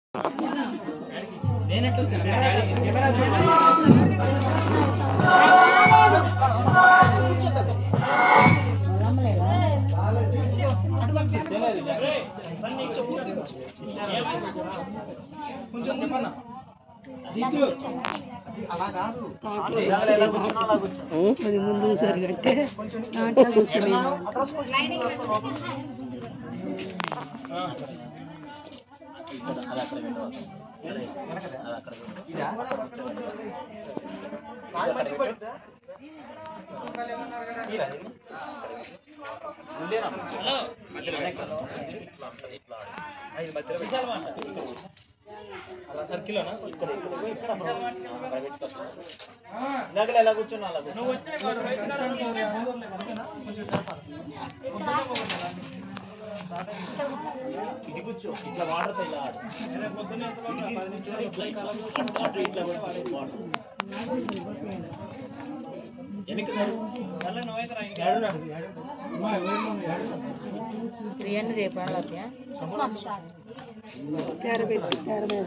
అది ముందు సార్ కట్టే దాంట్లో కూర్చొని ఎలా కూర్చున్నా అలా ఇది కూర్చో ఇట్లా వాటర్ ఇలా ఆడు. ఇట్లా ఇట్లా అటు ఇట్లా కూడా వాటర్ వెనక్కి ప్రియాన్ని రేపు అన్నది తెర పెట్టి తెర మీద